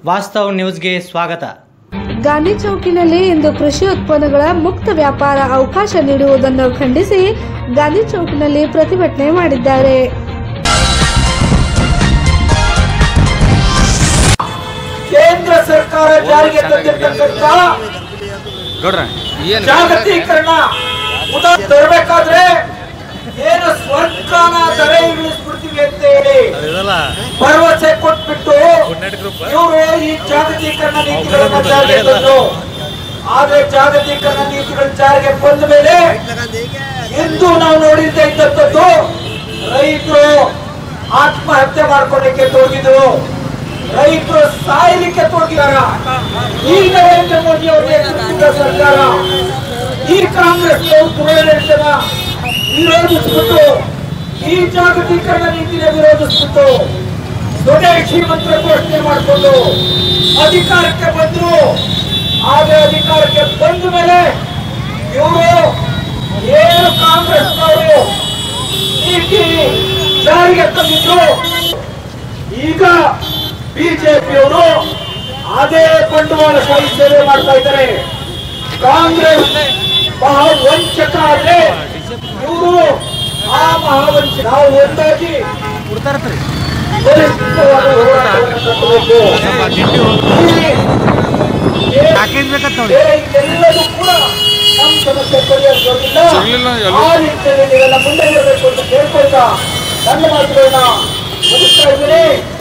ವಾಸ್ತವ್ ನ್ಯೂಸ್ಗೆ ಸ್ವಾಗತ ಗಾಂಧಿ ಚೌಕಿನಲ್ಲಿ ಇಂದು ಕೃಷಿ ಉತ್ಪನ್ನಗಳ ಮುಕ್ತ ವ್ಯಾಪಾರ ಅವಕಾಶ ನೀಡುವುದನ್ನು ಖಂಡಿಸಿ ಗಾಂಧಿ ಚೌಕಿನಲ್ಲಿ ಪ್ರತಿಭಟನೆ ಮಾಡಿದ್ದಾರೆ ಕೇಂದ್ರ ಸರ್ಕಾರ ಜಾರಿಗೆ ತಂದಿರ್ತಕ್ಕಂಥ ಜಾಗತೀಕರಣ ಉದಾ ತರಬೇಕಾದ್ರೆ ಏನು ಸ್ವರ್ಗನ ದರ ಇಳಿಸ್ಬಿಡ್ತೀವಿ ಅಂತ ಹೇಳಿ ಭರವಸೆ ಕೊಟ್ಬಿಟ್ಟು ಇವರು ಈ ಜಾಗತೀಕರಣ ನೀತಿಗಳನ್ನ ಜಾರಿಗೆ ತಂದ್ರು ಆದ್ರೆ ಜಾಗತೀಕರಣ ನೀತಿಗಳ ಜಾರಿಗೆ ಬಂದ ಮೇಲೆ ಇಂದು ನಾವು ನೋಡಿದ್ದೇ ಇದ್ದಂಥದ್ದು ರೈತರು ಆತ್ಮಹತ್ಯೆ ಮಾಡ್ಕೊಳ್ಳಿಕ್ಕೆ ತೊಡಗಿದ್ರು ರೈತರು ಸಾಯಲಿಕ್ಕೆ ತೊಡಗಿದಾರ ಈ ನರೇಂದ್ರ ಮೋದಿ ಅವರ ನೇತೃತ್ವದ ಸರ್ಕಾರ ಈ ಕಾಂಗ್ರೆಸ್ ದುರಾಡಳಿತನ ವಿರೋಧಿಸ್ಬಿಟ್ಟು ಈ ಜಾಗತೀಕರಣ ನೀತಿನ ವಿರೋಧಿಸ್ಬಿಟ್ಟು ಸ್ವದೇಶಿ ಮಂತ್ರ ಘೋಷಣೆ ಮಾಡಿಕೊಂಡು ಅಧಿಕಾರಕ್ಕೆ ಬಂದ್ರು ಆದ್ರೆ ಅಧಿಕಾರಕ್ಕೆ ಬಂದ ಮೇಲೆ ಇವರು ಏನು ಕಾಂಗ್ರೆಸ್ನವರು ನೀತಿ ಜಾರಿಗೆ ತಂದಿದ್ರು ಈಗ ಬಿಜೆಪಿಯವರು ಅದೇ ಬಂಡವಾಳಶಾಹಿ ಸೇವೆ ಮಾಡ್ತಾ ಇದ್ದಾರೆ ಕಾಂಗ್ರೆಸ್ ಮಹಾವಂಚಕ ಆದ್ರೆ ಇವರು ಆ ಮಹಾವಂಚ ನಾವು ಒಂದಾಗಿ ಬಲಿಷ್ಠವಾದ ಹೋರಾಟವನ್ನು ಕಟ್ಟಬೇಕು. ಈ- ಬೇರೆ ಎಲ್ಲದೂ ಕೂಡ ನಮ್ಮ ಸಮಸ್ಯೆ ಪರಿಹರಿಸೋದಿಲ್ಲ ಆ ನಿಟ್ಟಿನಲ್ಲಿ ನೀವೆಲ್ಲ ಮುಂದೆ ಇರಬೇಕು ಅಂತ ಕೇಳ್ಕೊಳ್ತಾ ನನ್ನ ಮಾತುಗಳನ್ನ ಮುಗಿಸ್ತಾ ಇದ್ದೀನಿ